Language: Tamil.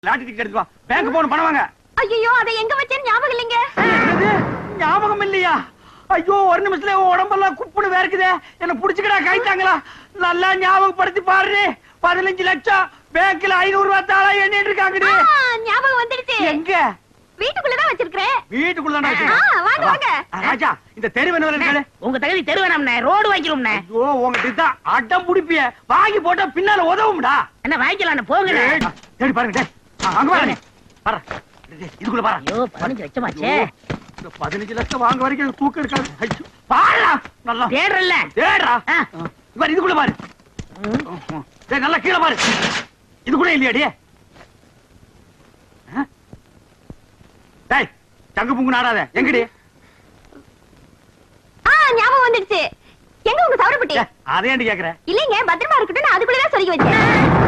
லாட்டரி டிக்கெட் எடுத்து வா பேங்க் போகணும் பணம் வாங்க ஐயோ அதை எங்க வச்சேன்னு ஞாபகம் இல்லைங்க என்னது? ஞாபகம் இல்லையா ஐயோ ஒரு நிமிஷத்துல உன் உடம்பெல்லாம் குப்புன்னு வேர்க்குதே என்ன புடிச்சுக்கடா கைத்தாங்களா நல்லா ஞாபகப்படுத்தி பாரு பதினஞ்சு லட்சம் பேங்க்ல ஐநூறு ரூபாய் தாளா எண்ணிட்டு இருக்காங்கடி ஆ, ஞாபகம் வந்துடுச்சு எங்க வீட்டுக்குள்ளதான் வச்சிருக்கிறேன் வீட்டுக்குள்ள ஆ, வாங்க, வாங்க. ராஜா இந்த தெரு என்ன இருக்காது உங்க தகுதி தெருவேணாம்ண்ணே ரோடு வாங்கிக்கிறோம்ண்ணே ஐயோ உங்ககிட்ட தான் அட்டம் புடிப்பிய வாங்கி போட்டா பின்னால உதவும்டா என்ன வாங்கிக்கலாம்ண்ணே போங்கண்ணே ஏய், தேடி பாருங்க டேய். ஆ, அங்க பாருங்க பாரு டேய், இதுக்குள்ள பாரு ஐயோ பதினஞ்சு லட்சமாச்சே ஐயோ, இந்த பதினஞ்சு லட்சம் வாங்க வரைக்கும் எனக்கு தூக்கம் இருக்காது ஐயோ, பாருடா நல்லா தேடுறல்ல தேடுறா ஆ. பாரு இதுக்குள்ள பாரு டேய் நல்லா கீழே பாரு இது கூட இல்லையாடி ஆ? டேய் தங்கு புங்கு நாடாத எங்கடி ஆ ஞாபகம் வந்துடுச்சு எங்க உங்க சவரப்பட்டி ஏய், அதை ஏன்டி கேக்குற இல்லைங்க பத்திரமா இருக்கட்டும் நான் அதுக்குள்ளதான் சொருகி வச்சேன்